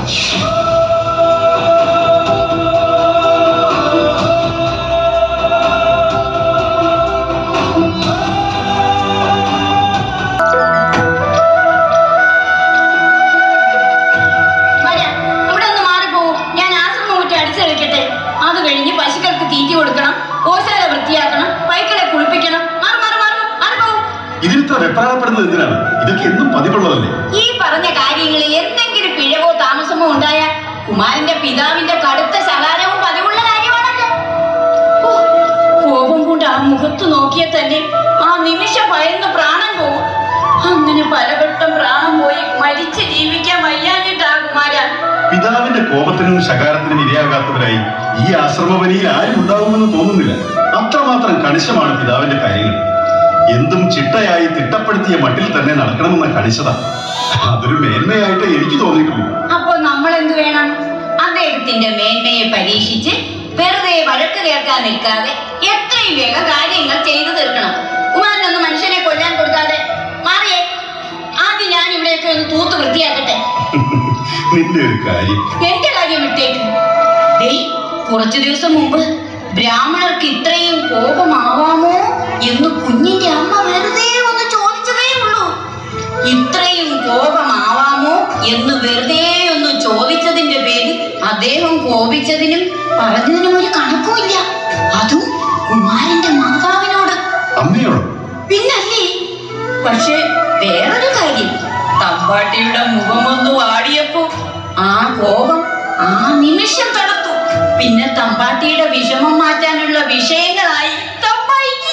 വരാം. ഇവിടെ ഒന്ന് മാറിപ്പോവും ഞാൻ ആശ്രമം മുറ്റം അടിച്ചു കളിക്കട്ടെ അത് കഴിഞ്ഞ് പശുക്കൾക്ക് തീറ്റി കൊടുക്കണം ഓശാല വൃത്തിയാക്കണം പൈക്കളെ കുളിപ്പിക്കണം മാറി മാറി മാറി മാറിപ്പോവും ഇതിനിത്ര വെപ്രാളപ്പെടുന്നത് എന്തിനാണ് ഇതൊക്കെ എന്നും പതിവുള്ളതല്ലേ ഈ പറഞ്ഞ കാര്യങ്ങളിൽ എന്തെങ്കിലും പിഴവോ താമസമോ ഉണ്ടായാൽ കുമാരന്റെ പിതാവിന്റെ കടുത്ത ശകാരവും പതിവുള്ള കാര്യമാണല്ലോ ഓ, കോപം കൊണ്ട് ആ മുഖത്ത് നോക്കിയാൽ തന്നെ ആ നിമിഷം ഭയന്ന് പ്രാണൻ പോകും അങ്ങനെ പലവട്ടം പ്രാണൻ പോയി മരിച്ച് ജീവിക്കാൻ വയ്യാഞ്ഞിട്ടാ കുമാര പിതാവിന്റെ കോപത്തിനും ശകാരത്തിനും ഇരയാകാത്തവരായി ഈ ആശ്രമവനിയിൽ ആരും ഉണ്ടാവുമെന്ന് തോന്നുന്നില്ല അത്രമാത്രം കണിശമാണ് പിതാവിന്റെ കാര്യങ്ങൾ എന്തും ചിട്ടയായി തിട്ടപ്പെടുത്തിയ മട്ടിൽ തന്നെ നടക്കണമെന്ന കണിശത അതൊരു മേന്മയായിട്ട് എനിക്ക് തോന്നിയിട്ടുള്ളൂ അപ്പൊ നമ്മൾ എന്ത് വേണം അദ്ദേഹത്തിന്റെ മേന്മയെ പരീക്ഷിച്ച് വെറുതെ വഴക്ക് കേൾക്കാൻ നിൽക്കാതെ എത്രയും വേഗം കാര്യങ്ങൾ ചെയ്തു തീർക്കണം ഉമാനൊന്ന് മനുഷ്യനെ കൊല്ലാൻ കൊടുക്കാതെ മാറിയേ ആദ്യം ഞാൻ ഇവിടെയൊക്കെ ഒന്ന് തൂത്ത് വൃത്തിയാക്കട്ടെ നിന്റെ ഒരു കാര്യം എന്റെ കാര്യം വിട്ടേക്ക് ഡേയ് കുറച്ചു ദിവസം മുമ്പ് ബ്രാഹ്മണർക്ക് ഇത്രയും കോപമാവാമോ എന്ന് കുഞ്ഞിന്റെ അമ്മ വെറുതെ ഒന്ന് ചോദിച്ചതേ ഉള്ളൂ ഇത്രയും കോപമാവാമോ എന്ന് വെറുതെ ഒന്ന് ചോദിച്ചതിന്റെ പേരിൽ അദ്ദേഹം കോപിച്ചതിനും പറഞ്ഞതിനും ഒരു കണക്കുമില്ല അതും കുമാരന്റെ മാതാവിനോട് അമ്മയോടോ പിന്നല്ലേ പക്ഷേ വേറൊരു കാര്യം തമ്പാട്ടിയുടെ മുഖമൊന്ന് വാടിയപ്പോ ആ കോപം ആ നിമിഷം തടുത്തു പിന്നെ തമ്പാട്ടിയുടെ വിഷമം മാറ്റാനുള്ള വിഷയങ്ങളായി തമ്പായിക്ക്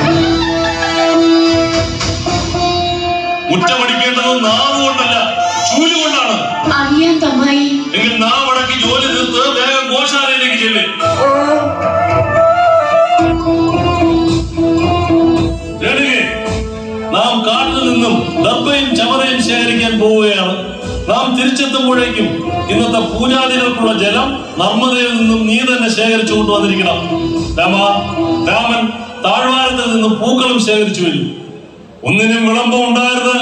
മുറ്റമടിക്കേണ്ടത് നാവ് കൊണ്ടല്ല ചൂല് കൊണ്ടാണ് അറിയാൻ തമ്പായി എങ്കിൽ നാവ് അടക്കി ജോലി തീർത്ത് വേഗം ഗോശാലയിലേക്ക് ചെല്ല് ഓ രേണുകേ നാം കാട്ടിൽ നിന്നും ദർഭയും ചമറയും ശേഖരിക്കാൻ പോവുകയാണ് നാം തിരിച്ചെത്തുമ്പോഴേക്കും ഇന്നത്തെ പൂജാദികൾക്കുള്ള ജലം നർമ്മദയിൽ നിന്നും നീ തന്നെ ശേഖരിച്ചു കൊണ്ടുവന്നിരിക്കണം രാമ രാമൻ താഴ്വാരത്തിൽ നിന്നും പൂക്കളും ശേഖരിച്ചു വരും ഒന്നിനും വിളംബം ഉണ്ടാകരുത്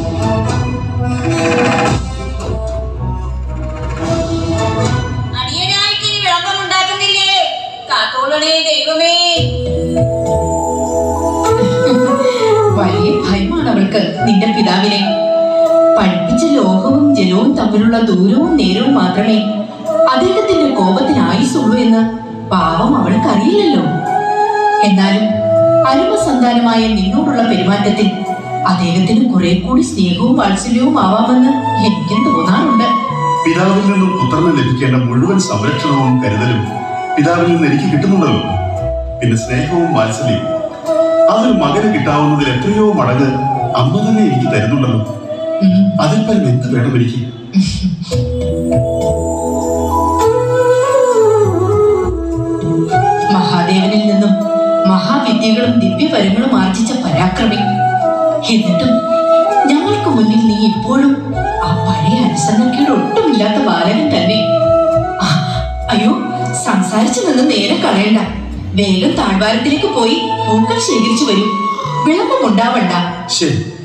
അടിയനായിട്ട് ഇനി വിളമ്പമുണ്ടാക്കുന്നില്ലേ കാത്തോളണേ ദൈവമേ വലിയ ഭയമാണ് അവൾക്ക് നിന്റെ പിതാവിനെ പഠിപ്പിച്ച ലോകവും ജലവും തമ്മിലുള്ള ദൂരവും നേരവും മാത്രമേ അദ്ദേഹത്തിന്റെ കോപത്തിന് ആയുസുള്ളൂ എന്ന് പാവം അവൾക്ക് അറിയില്ലല്ലോ എന്നാലും അരുമ സന്താനമായ നിന്നോടുള്ള പെരുമാറ്റത്തിൽ അദ്ദേഹത്തിന് കുറെ കൂടി സ്നേഹവും വാത്സല്യവും ആവാമെന്ന് എനിക്കും തോന്നാറുണ്ട് പിതാവിൽ നിന്നും പുത്രന് ലഭിക്കേണ്ട മുഴുവൻ സംരക്ഷണവും കരുതലും പിതാവിൽ നിന്ന് എനിക്ക് കിട്ടുന്നുണ്ടല്ലോ പിന്നെ സ്നേഹവും വാത്സല്യവും അതൊരു മകന് കിട്ടാവുന്നതിൽ എത്രയോ മടങ്ങ് അമ്മ തന്നെ എനിക്ക് തരുന്നുണ്ടല്ലോ ഉം. അതിൽ പരം എന്ത് വേണം എനിക്ക് മഹാദേവനിൽ നിന്നും മഹാവിദ്യകളും ദിവ്യപരങ്ങളും ആർജിച്ച പരാക്രമി എന്നിട്ടും ഞങ്ങൾക്ക് മുന്നിൽ നീ ഇപ്പോഴും ആ പഴയ അനുസരണക്കേട് ഒട്ടുമില്ലാത്ത ബാലകൻ തന്നെ ആ, അയ്യോ സംസാരിച്ചു നിന്ന് നേരെ കളയണ്ട വേഗം താഴ്വാരത്തിലേക്ക് പോയി പൂക്കൾ ശേഖരിച്ചു വരൂ വിളമ്പം ഉണ്ടാവണ്ട ശരി